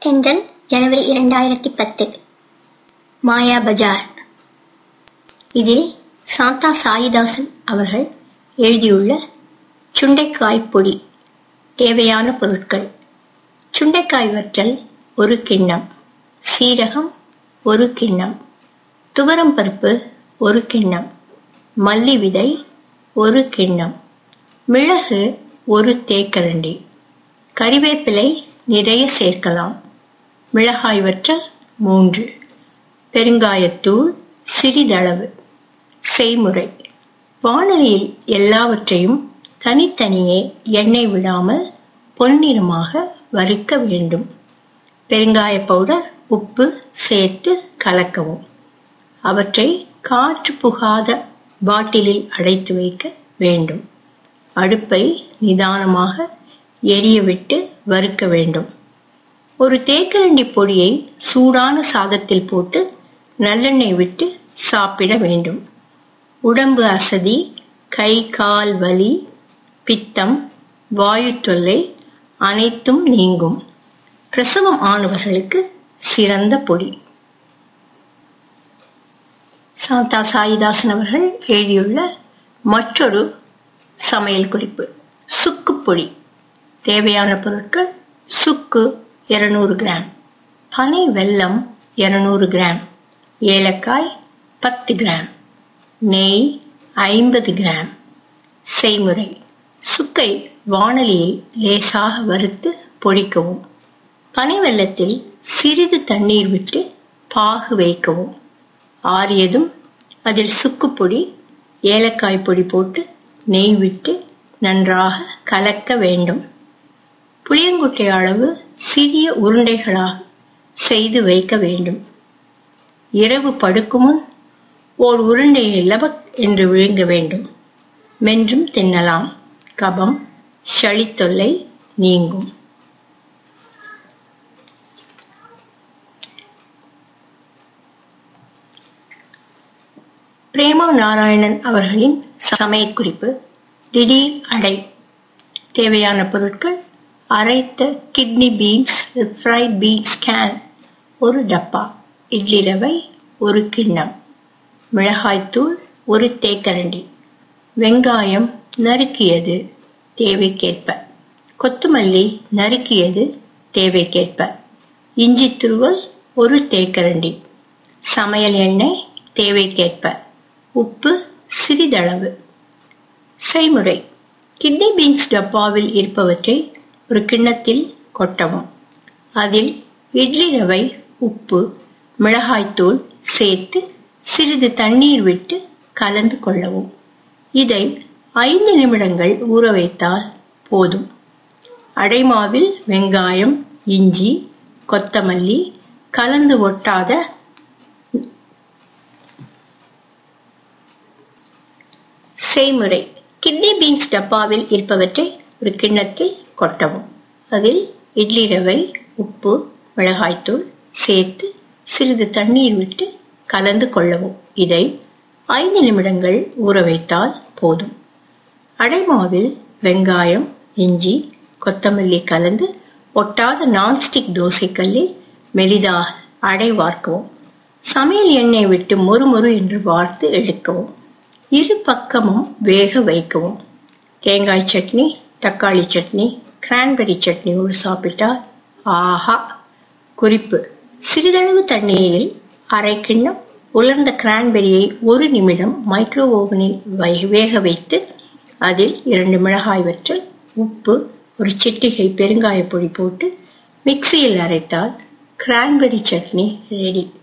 தென்றல் ஜனவரி இரண்டாயிரத்தி பத்து மாயா பஜார் இதில் சாந்தா சாயிதாசன் அவர்கள் எழுதியுள்ள சுண்டைக்காய் பொடி தேவையான பொருட்கள் சுண்டைக்காய் வற்றல் ஒரு கிண்ணம் சீரகம் ஒரு கிண்ணம் துவரம் பருப்பு ஒரு கிண்ணம் மல்லி விதை ஒரு கிண்ணம் மிளகு ஒரு தேக்கரண்டி கறிவேப்பிலை நிறைய சேர்க்கலாம் மிளகாய் வற்றல் மூன்று பெருங்காயத்தூள் சிறிதளவு செய்முறை வானலியில் எல்லாவற்றையும் தனித்தனியே எண்ணெய் விடாமல் பொன்னிறமாக வறுக்க வேண்டும் பெருங்காய பவுடர் உப்பு சேர்த்து கலக்கவும் அவற்றை காற்று புகாத பாட்டிலில் அடைத்து வைக்க வேண்டும் அடுப்பை நிதானமாக எரிய விட்டு வறுக்க வேண்டும் ஒரு தேக்கரண்டி பொடியை சூடான சாதத்தில் போட்டு நல்லெண்ணெய் விட்டு சாப்பிட வேண்டும் உடம்பு அசதி கை கால் வலி பித்தம் வாயு தொல்லை அனைத்தும் நீங்கும் பிரசவம் ஆனவர்களுக்கு சிறந்த பொடி சாந்தா சாயிதாசன் அவர்கள் எழுதியுள்ள மற்றொரு சமையல் குறிப்பு சுக்கு பொடி தேவையான பொருட்கள் சுக்கு இருநூறு கிராம் பனை வெல்லம் இருநூறு கிராம் ஏலக்காய் பத்து கிராம் நெய் ஐம்பது கிராம் செய்முறை சுக்கை வானலியில் லேசாக வறுத்து பொடிக்கவும் பனை வெல்லத்தில் சிறிது தண்ணீர் விட்டு பாகு வைக்கவும் ஆறியதும் அதில் சுக்கு பொடி ஏலக்காய் பொடி போட்டு நெய் விட்டு நன்றாக கலக்க வேண்டும் புளியங்குட்டை அளவு சிறிய உருண்டைகளாக செய்து வைக்க வேண்டும் இரவு படுக்கும் முன் ஓர் உருண்டையை லபக் என்று விழுங்க வேண்டும் மென்றும் தின்னலாம் கபம் சளித்தொல்லை நீங்கும் பிரேமா நாராயணன் அவர்களின் சமையல் குறிப்பு திடீர் அடை தேவையான பொருட்கள் அரைத்த kidney beans fried beans can ஒரு டப்பா இட்லி ரவை ஒரு கிண்ணம் மிளகாய்த்தூள் ஒரு தேக்கரண்டி வெங்காயம் நறுக்கியது தேவைக்கேற்ப கொத்துமல்லி நறுக்கியது தேவைக்கேற்ப இஞ்சி துருவல் ஒரு தேக்கரண்டி சமையல் எண்ணெய் தேவைக்கேற்ப உப்பு சிறிதளவு செய்முறை கிட்னி பீன்ஸ் டப்பாவில் இருப்பவற்றை ஒரு கிண்ணத்தில் கொட்டவும் அதில் இட்லி ரவை உப்பு மிளகாய்த்தூள் சேர்த்து சிறிது தண்ணீர் விட்டு கலந்து கொள்ளவும் இதை ஐந்து நிமிடங்கள் ஊற வைத்தால் போதும் அடைமாவில் வெங்காயம் இஞ்சி கொத்தமல்லி கலந்து ஒட்டாத செய்முறை கிட்னி பீன்ஸ் டப்பாவில் இருப்பவற்றை ஒரு கிண்ணத்தில் கொட்டவும் அதில் இட்லி ரவை உப்பு மிளகாய்த்தூள் சேர்த்து சிறிது தண்ணீர் விட்டு கலந்து கொள்ளவும் இதை ஐந்து நிமிடங்கள் ஊற வைத்தால் போதும் அடைமாவில் வெங்காயம் இஞ்சி கொத்தமல்லி கலந்து ஒட்டாத நான்ஸ்டிக் தோசைக்கல்லில் மெலிதாக அடை வார்க்கவும் சமையல் எண்ணெய் விட்டு மொறுமொறு என்று வார்த்து எடுக்கவும் இரு பக்கமும் வேக வைக்கவும் தேங்காய் சட்னி தக்காளி சட்னி கிரான்பெரி சட்னியோடு சாப்பிட்டால் ஆஹா குறிப்பு சிறிதளவு தண்ணீரில் அரை கிண்ணம் உலர்ந்த கிரான்பெரியை ஒரு நிமிடம் மைக்ரோ ஓவனில் வேக வைத்து அதில் இரண்டு மிளகாய் வற்றல் உப்பு ஒரு சிட்டிகை பெருங்காய பொடி போட்டு மிக்சியில் அரைத்தால் கிரான்பெரி சட்னி ரெடி